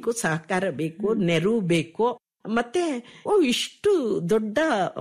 ಬೇಕು ಸಹಕಾರ ಬೇಕು ನೆರವು ಬೇಕು ಮತ್ತೆ ಓ ಇಷ್ಟು ದೊಡ್ಡ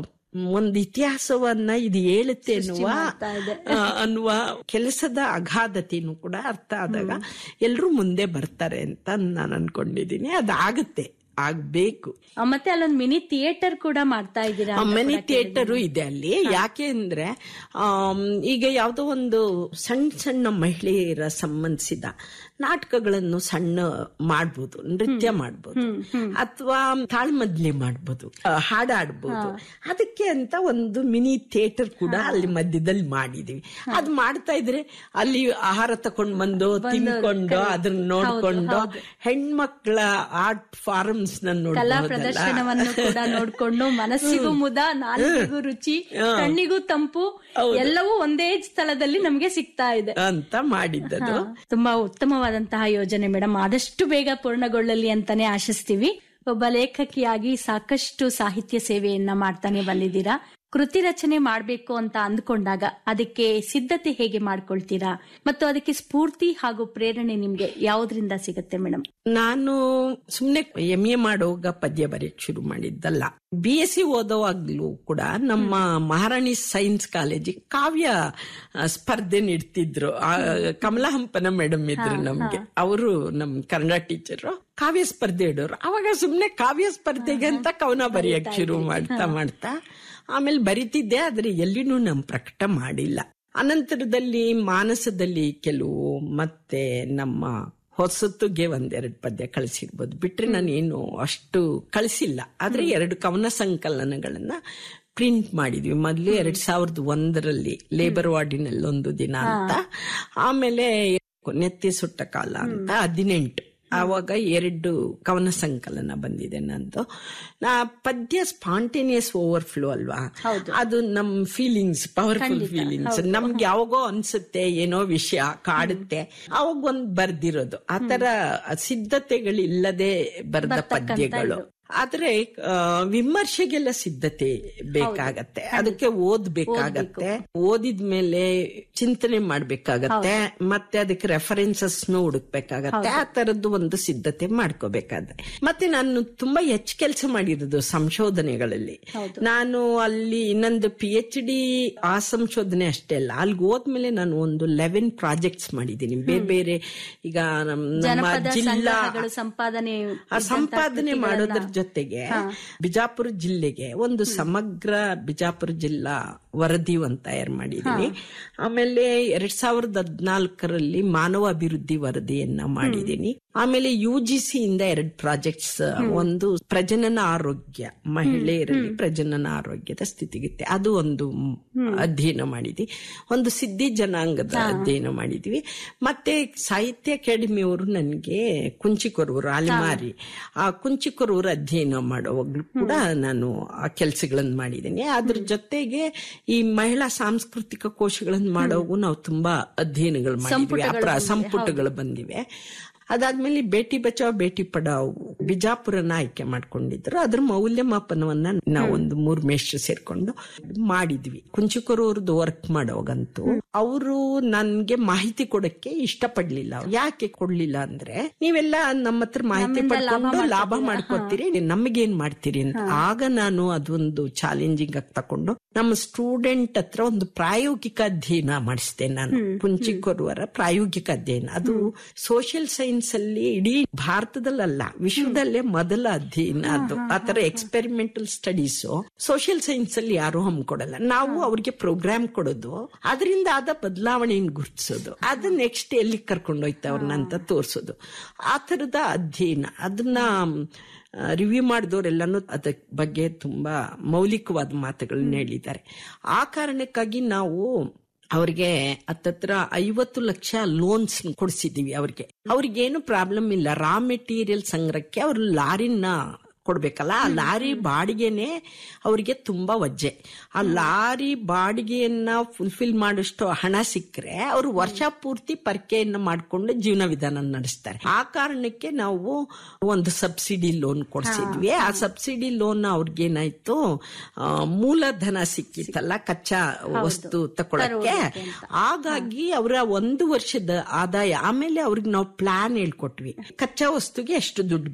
ಒಂದು ಇತಿಹಾಸವನ್ನ ಇದು ಹೇಳುತ್ತೆ ಅನ್ನುವ ಮಾಡ್ತಾ ಇದೆ. ಆ, ಅನ್ನುವ ಕೆಲಸದ ಅಗಾಧತೆನೂ ಕೂಡ ಅರ್ಥ ಆದಾಗ ಎಲ್ರೂ ಮುಂದೆ ಬರ್ತಾರೆ ಅಂತ ನಾನು ಅನ್ಕೊಂಡಿದೀನಿ ಅದಾಗುತ್ತೆ ಆಗ್ಬೇಕು ಆ, ಮತ್ತೆ ಅಲ್ಲೊಂದ್ ಮಿನಿ ಥಿಯೇಟರ್ ಕೂಡ ಮಾಡ್ತಾ ಇದ್ದೀರಾ ಅಂತ ಮಿನಿ ಕೂಡ ಕೇಳಿದ್ದೀನಿ. ಥಿಯೇಟರು ಇದೆ ಅಲ್ಲಿ ಯಾಕೆ ಅಂದ್ರೆ ಆಮ್, ಈಗ ಯಾವುದೋ ಒಂದು ಸಣ್ಣ ಸಣ್ಣ ಮಹಿಳೆಯರ ಸಂಬಂಧಿಸಿದ ನಾಟಕಗಳನ್ನು ಸಣ್ಣ ಮಾಡ್ಬೋದು ನೃತ್ಯ ಮಾಡ್ಬೋದು ಅಥವಾ ತಾಳ್ಮದ್ಲೆ ಮಾಡ್ಬೋದು ಆ, ಹಾಡಾಡ್ಬೋದು ಅದಕ್ಕೆ ಅಂತ ಒಂದು ಮಿನಿ ಥಿಯೇಟರ್ ಕೂಡ ಅಲ್ಲಿ ಮಧ್ಯದಲ್ಲಿ ಮಾಡಿದೀವಿ ಅದ್ ಮಾಡ್ತಾ ಇದ್ರೆ ಅಲ್ಲಿ ಆಹಾರ ತಕೊಂಡ್ ಬಂದು ತಿನ್ಕೊಂಡು ಅದನ್ನ ನೋಡ್ಕೊಂಡು ಹೆಣ್ಮಕ್ಳ ಆರ್ಟ್ ಫಾರಮ್ಸ್ ಕಲಾ ನೋಡ್ಬೋದಲ್ಲ ಪ್ರದರ್ಶನವನ್ನು ಕೂಡ ನೋಡ್ಕೊಂಡು ಮನಸ್ಸಿಗೂ ಮುದ ನಾಲಿಗೆಗೂ ರುಚಿ ಕಣ್ಣಿಗೂ ತಂಪು ಎಲ್ಲವೂ ಒಂದೇ ಸ್ಥಳದಲ್ಲಿ ನಮ್ಗೆ ಸಿಗ್ತಾ ಇದೆ ಅಂತ ಮಾಡಿದ್ದದು ತುಂಬಾ ಉತ್ತಮವಾದಂತಹ ಯೋಜನೆ ಮೇಡಮ್ ಆದಷ್ಟು ಬೇಗ ಪೂರ್ಣಗೊಳ್ಳಲಿ ಅಂತಾನೆ ಆಶಿಸ್ತೀವಿ ಒಬ್ಬ ಲೇಖಕಿಯಾಗಿ ಸಾಕಷ್ಟು ಸಾಹಿತ್ಯ ಸೇವೆಯನ್ನ ಮಾಡ್ತಾನೆ ಬಂದಿದ್ದೀರಾ ಕೃತಿ ರಚನೆ ಮಾಡ್ಬೇಕು ಅಂತ ಅಂದ್ಕೊಂಡಾಗ ಅದಕ್ಕೆ ಸಿದ್ಧತೆ ಹೇಗೆ ಮಾಡ್ಕೊಳ್ತೀರಾ ಮತ್ತು ಅದಕ್ಕೆ ಸ್ಫೂರ್ತಿ ಹಾಗೂ ಪ್ರೇರಣೆ ನಿಮ್ಗೆ ಯಾವುದರಿಂದ ಸಿಗುತ್ತೆ ಮೇಡಮ್ ನಾನು ಸುಮ್ನೆ ಎಂ ಎ ಮಾಡೋವಾಗ ಪದ್ಯ ಬರೆಯಕ್ ಶುರು ಮಾಡಿದ್ದಲ್ಲ ಬಿ ಎಸ್ ಸಿ ಓದೋವಾಗ್ಲೂ ಕೂಡ ನಮ್ಮ ಮಹಾರಾಣಿ ಸೈನ್ಸ್ ಕಾಲೇಜಿಗೆ ಕಾವ್ಯ ಆ, ಸ್ಪರ್ಧೆ ನೀಡ್ತಿದ್ರು ಆ, ಕಮಲಾ ಹಂಪನ ಮೇಡಮ್ ಇದ್ರು ನಮ್ಗೆ ಅವರು ನಮ್ ಕನ್ನಡ ಟೀಚರ್ ಕಾವ್ಯ ಸ್ಪರ್ಧೆ ಇಡೋರು ಅವಾಗ ಸುಮ್ನೆ ಕಾವ್ಯ ಸ್ಪರ್ಧೆಗೆ ಅಂತ ಕವನ ಬರೆಯಕ್ ಶುರು ಮಾಡ್ತಾ ಮಾಡ್ತಾ ಆಮೇಲೆ ಬರಿತಿದ್ದೆ ಆದ್ರೆ ಎಲ್ಲಿನೂ ನಮ್ ಪ್ರಕಟ ಮಾಡಿಲ್ಲ ಅನಂತರದಲ್ಲಿ ಮಾನಸದಲ್ಲಿ ಕೆಲವು ಮತ್ತೆ ನಮ್ಮ ಹೊಸತ್ತಿಗೆ ಒಂದೆರಡು ಪದ್ಯ ಕಳಿಸಿರ್ಬೋದು ಬಿಟ್ರೆ ನಾನು ಏನು ಅಷ್ಟು ಕಳಿಸಿಲ್ಲ ಆದ್ರೆ ಎರಡು ಕವನ ಸಂಕಲನಗಳನ್ನ ಪ್ರಿಂಟ್ ಮಾಡಿದ್ವಿ ಮೊದ್ಲು ಎರಡ್ ಸಾವಿರದ ಒಂದರಲ್ಲಿ ಲೇಬರ್ ವಾರ್ಡಿನಲ್ಲಿ ಒಂದು ದಿನ ಅಂತ ಆಮೇಲೆ ನೆತ್ತಿ ಸುಟ್ಟ ಕಾಲ ಅಂತ ಹದಿನೆಂಟು ಆವಾಗ ಎರಡು ಕವನ ಸಂಕಲನ ಬಂದಿದೆ ನಂದು ನಾ ಪದ್ಯ ಸ್ಪಾಂಟೇನಿಯಸ್ ಓವರ್ಫ್ಲೋ ಅಲ್ವಾ ಅದು ನಮ್ ಫೀಲಿಂಗ್ಸ್ ಪವರ್ಫುಲ್ ಫೀಲಿಂಗ್ಸ್ ನಮ್ಗೆ ಯಾವಾಗೋ ಅನ್ಸುತ್ತೆ ಏನೋ ವಿಷಯ ಕಾಡುತ್ತೆ ಅವಾಗ ಒಂದ್ ಬರ್ದಿರೋದು ಆತರ ಸಿದ್ಧತೆಗಳಿಲ್ಲದೆ ಬರೆದ ಪದ್ಯಗಳು ಆದ್ರೆ ಆ, ವಿಮರ್ಶೆಗೆಲ್ಲ ಸಿದ್ಧತೆ ಬೇಕಾಗತ್ತೆ ಅದಕ್ಕೆ ಓದ್ಬೇಕಾಗತ್ತೆ ಓದಿದ್ಮೇಲೆ ಚಿಂತನೆ ಮಾಡ್ಬೇಕಾಗತ್ತೆ ಮತ್ತೆ ಅದಕ್ಕೆ ರೆಫರೆನ್ಸಸ್ ಹುಡುಕ್ಬೇಕಾಗತ್ತೆ ಆ ತರದ್ದು ಒಂದು ಸಿದ್ಧತೆ ಮಾಡ್ಕೋಬೇಕಾದ್ರೆ ಮತ್ತೆ ನಾನು ತುಂಬಾ ಹೆಚ್ಚು ಕೆಲಸ ಮಾಡಿರೋದು ಸಂಶೋಧನೆಗಳಲ್ಲಿ ನಾನು ಅಲ್ಲಿ ಇನ್ನೊಂದು ಪಿ ಎಚ್ ಡಿ ಆ ಸಂಶೋಧನೆ ಅಷ್ಟೇ ಅಲ್ಲ ಅಲ್ಲಿ ಹೋದ್ಮೇಲೆ ನಾನು ಒಂದು ಲೆವೆನ್ ಪ್ರಾಜೆಕ್ಟ್ಸ್ ಮಾಡಿದ್ದೀನಿ ಬೇರೆ ಬೇರೆ ಈಗ ನಮ್- ನಮ್ಮ ಜನಪದ ಜಿಲ್ಲಾ ಸಂಗ್ರಹಗಳು ಸಂಪಾದನೆ ಆ ಸಂಪಾದನೆ ಮಾಡೋದ್ರ ಜೊತೆಗೆ ಬಿಜಾಪುರ ಜಿಲ್ಲೆಗೆ ಒಂದು ಸಮಗ್ರ ಬಿಜಾಪುರ ಜಿಲ್ಲಾ ವರದಿ ಒಂದು ತಯಾರು ಮಾಡಿದೀನಿ ಆಮೇಲೆ ಎರಡ್ ಸಾವಿರದ ಹದ್ನಾಲ್ಕರಲ್ಲಿ ಮಾನವ ಅಭಿವೃದ್ಧಿ ವರದಿಯನ್ನ ಮಾಡಿದೀನಿ ಆಮೇಲೆ ಯು ಜಿ ಸಿ ಇಂದ ಎರಡು ಪ್ರಾಜೆಕ್ಟ್ಸ್ ಒಂದು ಪ್ರಜನನ ಆರೋಗ್ಯ ಮಹಿಳೆಯರಲ್ಲಿ ಪ್ರಜನನ ಆರೋಗ್ಯದ ಸ್ಥಿತಿಗತಿ ಅದು ಒಂದು ಅಧ್ಯಯನ ಮಾಡಿದ್ವಿ ಒಂದು ಸಿದ್ಧಿ ಜನಾಂಗದ ಅಧ್ಯಯನ ಮಾಡಿದ್ವಿ ಮತ್ತೆ ಸಾಹಿತ್ಯ ಅಕಾಡೆಮಿಯವರು ನನಗೆ ಕುಂಚಿಕೊರವರು ಅಲೆಮಾರಿ ಆ ಕುಂಚಿಕೊರವರು ಅಧ್ಯಯನ ಮಾಡುವಾಗ್ಲೂ ಕೂಡ ನಾನು ಆ ಕೆಲಸಗಳನ್ನು ಮಾಡಿದ್ದೀನಿ ಅದ್ರ ಜೊತೆಗೆ ಈ ಮಹಿಳಾ ಸಾಂಸ್ಕೃತಿಕ ಕೋಶಗಳನ್ನು ಮಾಡೋಗೂ ನಾವು ತುಂಬಾ ಅಧ್ಯಯನಗಳು ಮಾಡಿದ್ವಿ ಆ ಪ್ರ- ಸಂಪುಟಗಳು ಬಂದಿವೆ ಅದಾದ್ಮೇಲೆ ಬೇಟಿ ಬಚಾವ್ ಬೇಟಿ ಪಡಾವ್ ಬಿಜಾಪುರನ ಆಯ್ಕೆ ಮಾಡ್ಕೊಂಡಿದ್ರು ಅದ್ರ ಮೌಲ್ಯಮಾಪನವನ್ನ ನಾವು ಒಂದು ಮೂರ್ ಮೇಷ್ಟ್ರು ಸೇರ್ಕೊಂಡು ಮಾಡಿದ್ವಿ ಕುಂಚಿಕೊರವ್ರದ್ದು ವರ್ಕ್ ಮಾಡೋಗಂತೂ ಅವರು ನನ್ಗೆ ಮಾಹಿತಿ ಕೊಡಕ್ಕೆ ಇಷ್ಟಪಡ್ಲಿಲ್ಲ ಯಾಕೆ ಕೊಡ್ಲಿಲ್ಲ ಅಂದ್ರೆ ನೀವೆಲ್ಲ ನಮ್ಮ ಹತ್ರ ಮಾಹಿತಿ ಪಡ್ಕೊಂಡು ಲಾಭ ಮಾಡ್ಕೊತೀರಿ ನಮಗೇನ್ ಮಾಡ್ತೀರಿ ಅಂತ ಆಗ ನಾನು ಅದೊಂದು ಚಾಲೆಂಜಿಂಗ್ ಆಗಿ ತಕೊಂಡು ನಮ್ಮ ಸ್ಟೂಡೆಂಟ್ ಹತ್ರ ಒಂದು ಪ್ರಾಯೋಗಿಕ ಅಧ್ಯಯನ ಮಾಡಿಸಿದೆ ನಾನು ಕುಂಚಿಕೊರುವರ ಪ್ರಾಯೋಗಿಕ ಅಧ್ಯಯನ ಅದು ಸೋಷಿಯಲ್ ಸೈನ್ಸ್ ಅಲ್ಲಿ ಇಡೀ ಭಾರತದಲ್ಲಲ್ಲ ವಿಶ್ವದಲ್ಲೇ ಮೊದಲ ಅಧ್ಯಯನ ಅದು ಆತರ ಎಕ್ಸ್ಪೆರಿಮೆಂಟಲ್ ಸ್ಟಡೀಸ್ ಸೋಷಿಯಲ್ ಸೈನ್ಸ್ ಅಲ್ಲಿ ಯಾರು ಹಮ್ಮಿಕೊಡಲ್ಲ ನಾವು ಅವ್ರಿಗೆ ಪ್ರೋಗ್ರಾಮ್ ಕೊಡೋದು ಅದರಿಂದ ಆದ ಬದಲಾವಣೆಯನ್ನು ಗುರುತಿಸೋದು ಅದು ನೆಕ್ಸ್ಟ್ ಎಲ್ಲಿ ಕರ್ಕೊಂಡೋಯ್ತು ಅವ್ರನ್ನ ಅಂತ ತೋರಿಸೋದು ಆ ತರದ ಅಧ್ಯಯನ ಅದನ್ನ ರಿವ್ಯೂ ಮಾಡಿದವರೆಲ್ಲನೂ ಅದ ಬಗ್ಗೆ ತುಂಬಾ ಮೌಲಿಕವಾದ ಮಾತುಗಳನ್ನ ಹೇಳಿದ್ದಾರೆ ಆ ಕಾರಣಕ್ಕಾಗಿ ನಾವು ಅವ್ರಿಗೆ ಹತ್ತತ್ರ ಐವತ್ತು ಲಕ್ಷ ಲೋನ್ಸ್ ಕೊಡಿಸಿದೀವಿ ಅವ್ರಿಗೆ ಅವ್ರಿಗೇನು ಪ್ರಾಬ್ಲಮ್ ಇಲ್ಲ ರಾ ಮೆಟೀರಿಯಲ್ ಸಂಗ್ರಹಕ್ಕೆ ಅವ್ರು ಲಾರಿನ ಕೊಡ್ಬೇಕಲ್ಲ ಆ ಲಾರಿ ಬಾಡಿಗೆನೆ ಅವರಿಗೆ ತುಂಬಾ ವಜ್ಜೆ ಆ ಲಾರಿ ಬಾಡಿಗೆಯನ್ನ ಫುಲ್ಫಿಲ್ ಮಾಡೋಷ್ಟು ಹಣ ಸಿಕ್ಕರೆ ಅವರು ವರ್ಷ ಪೂರ್ತಿ ಪರ್ಕೆಯನ್ನ ಮಾಡ್ಕೊಂಡು ಜೀವನ ವಿಧಾನ ನಡೆಸ್ತಾರೆ ಆ ಕಾರಣಕ್ಕೆ ನಾವು ಒಂದು ಸಬ್ಸಿಡಿ ಲೋನ್ ಕೊಡ್ಸಿದ್ವಿ ಆ ಸಬ್ಸಿಡಿ ಲೋನ್ ಅವ್ರಿಗೇನಾಯ್ತು ಆ, ಮೂಲಧನ ಸಿಕ್ಕಿತ್ತಲ್ಲ ಕಚ್ಚಾ ವಸ್ತು ತಗೊಳಕ್ಕೆ ಹಾಗಾಗಿ ಅವರ ಒಂದು ವರ್ಷದ ಆದಾಯ ಆಮೇಲೆ ಅವ್ರಿಗೆ ನಾವು ಪ್ಲಾನ್ ಹೇಳ್ಕೊಟ್ವಿ ಕಚ್ಚಾ ವಸ್ತುಗೆ ಎಷ್ಟು ದುಡ್ಡು